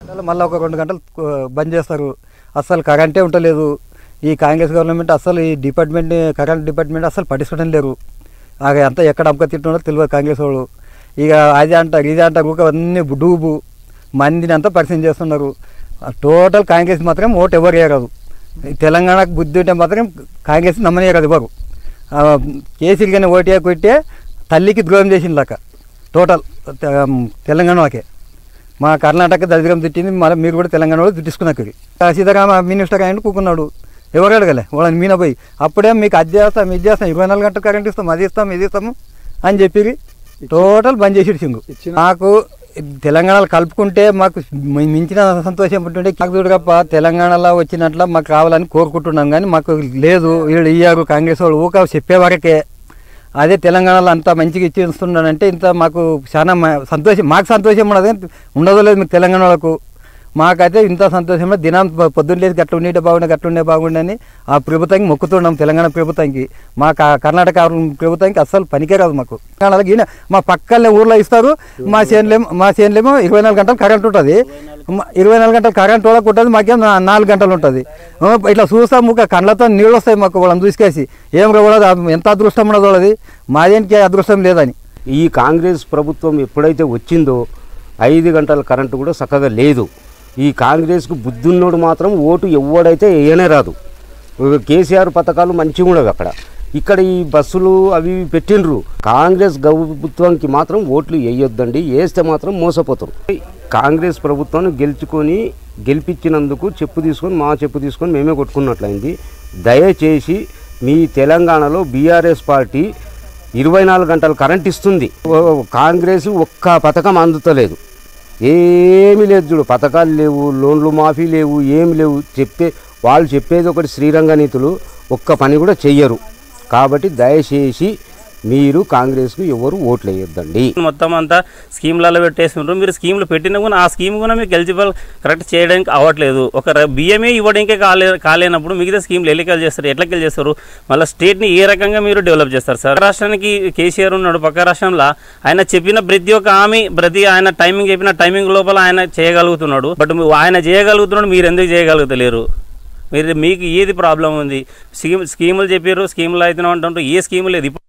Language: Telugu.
మళ్ళీ ఒక రెండు గంటలు ఆ, బంద్ చేస్తారు అస్సలు కరెంటే ఉండలేదు ఈ కాంగ్రెస్ గవర్నమెంట్ అస్సలు ఈ డిపార్ట్మెంట్ కరెంట్ డిపార్ట్మెంట్ అస్సలు పట్టించడం లేరు ఆగ అంతా ఎక్కడ అమ్మక తింటున్నారో తెలియదు కాంగ్రెస్ వాళ్ళు ఇక అది అంటారు ఇది అంటారు ఊరికే అన్నీ డూబు మందిని అంతా పరిచయం చేస్తున్నారు ఆ టోటల్ కాంగ్రెస్ మాత్రం ఓటు ఎవరు వేయరాదు ఈ తెలంగాణకు బుద్ధి ఉంటే మాత్రం కాంగ్రెస్ నమ్మనేయరాదు ఎవరు ఆ, కేసీలు కానీ ఓటు కొట్టే తల్లికి ద్రోహం చేసింది దాకా టోటల్ తె- తెలంగాణకే మా కర్ణాటక దరిద్రం తిట్టింది మళ్ళీ మీరు కూడా తెలంగాణ వాళ్ళు తిట్టించుకున్నారు సీతారామ మినిస్టర్ ఆయన కూకున్నాడు ఎవరు అడగలే వాళ్ళని మీన పోయి అప్పుడే మీకు అది చేస్తాం ఇది చేస్తాం ఇరవై నాలుగు గంటలు కరెంట్ ఇస్తాం అది ఇస్తాం ఇది ఇస్తాము అని చెప్పి టోటల్ బంద్ చేసి సింగు నాకు తెలంగాణలో కలుపుకుంటే మాకు మి- మించిన సంతోషం ఉంటుంటే నాకు చూడగప్ప తెలంగాణలో వచ్చినట్ల మాకు రావాలని కోరుకుంటున్నాం కానీ మాకు లేదు వీళ్ళు ఇయ్యారు కాంగ్రెస్ వాళ్ళు ఊక చెప్పే వరకే అదే తెలంగాణలో అంత మంచిగా ఇచ్చిస్తున్నానంటే ఇంత మాకు చాలా మ- సంతోషం మాకు సంతోషం ఉండదు కానీ ఉండదో లేదు మీకు తెలంగాణ వాళ్ళకు మాకైతే ఇంత సంతోషంలో దినం పొ- పొద్దున్న లేచి గట్ల ఉండే బాగుండే గట్ల ఉండే బాగుండే అని ఆ ప్రభుత్వానికి మొక్కుతున్నాం తెలంగాణ ప్రభుత్వానికి మా క- కర్ణాటక ప్రభుత్వానికి అస్సలు పనికే రాదు మాకు తెలంగాణలో ఈయన మా పక్కనే ఊర్లో ఇస్తారు మా చేనులేమో మా చేనులేమో ఇరవై నాలుగు గంటలు కరెంట్ ఉంటుంది మ- ఇరవై నాలుగు గంటలు కరెంట్ వాళ్ళకి ఉంటుంది మాకేం నా- నాలుగు గంటలు ఉంటుంది ఆ, ఇట్లా చూస్తాం ముక్క కళ్ళతో నీళ్ళు వస్తాయి మాకు వాళ్ళని చూసుకేసి ఏం కూడా ఎంత అదృష్టం ఉన్నదో వాళ్ళది మాదేనికి అదృష్టం లేదని ఈ కాంగ్రెస్ ప్రభుత్వం ఎప్పుడైతే వచ్చిందో ఐదు గంటల కరెంటు కూడా చక్కగా లేదు ఈ కాంగ్రెస్కు బుద్ధున్నోడు మాత్రం ఓటు ఎవడైతే వేయనే రాదు కేసీఆర్ పథకాలు మంచిగా ఉండవు అక్కడ ఇక్కడ ఈ బస్సులు అవి ఇవి పెట్టిండ్రు కాంగ్రెస్ ప్రభుత్వానికి మాత్రం ఓట్లు వేయొద్దండి వేస్తే మాత్రం మోసపోతారు కాంగ్రెస్ ప్రభుత్వాన్ని గెలుచుకొని గెలిపించినందుకు చెప్పు తీసుకొని మా చెప్పు తీసుకొని మేమే కొట్టుకున్నట్లయింది దయచేసి మీ తెలంగాణలో బీఆర్ఎస్ పార్టీ ఇరవై నాలుగు గంటలు కరెంట్ ఇస్తుంది ఓ- కాంగ్రెస్ ఒక్క పథకం అందుతలేదు ఏమీ లేదు చూడు పథకాలు లేవు లోన్లు మాఫీ లేవు ఏమి లేవు చెప్పే వాళ్ళు చెప్పేది ఒకటి శ్రీరంగ నీతులు ఒక్క పని కూడా చెయ్యరు కాబట్టి దయచేసి మీరు కాంగ్రెస్కు ఎవరు ఓట్లు వేయొద్దండి మొత్తం అంతా స్కీమ్లలో పెట్టేస్తుండ్రు మీరు స్కీమ్లు పెట్టినా కూడా ఆ స్కీమ్ కూడా మీకు ఎలిజిబుల్ కరెక్ట్ చేయడానికి అవ్వట్లేదు ఒక ర- బియ్యమే ఇవ్వడానికే కాలే కాలేనప్పుడు మిగతా స్కీమ్లు ఎన్నికలు చేస్తారు ఎట్లకెళ్ళి చేస్తారు మళ్ళీ స్టేట్ని ఏ రకంగా మీరు డెవలప్ చేస్తారు సార్ రాష్ట్రానికి కేసీఆర్ ఉన్నాడు పక్క రాష్ట్రంలో ఆయన చెప్పిన ప్రతి ఒక్క హామీ ప్రతి ఆయన టైమింగ్ చెప్పిన టైమింగ్ లోపల ఆయన చేయగలుగుతున్నాడు బట్ మీ- ఆయన చేయగలుగుతున్నాడు మీరు ఎందుకు చేయగలుగుతలేరు మీరు మీకు ఏది ప్రాబ్లం ఉంది స్కీమ్ స్కీములు చెప్పారు స్కీములు అవుతున్నాం అంటుంటారు ఏ స్కీము లేదు ఇప్పుడు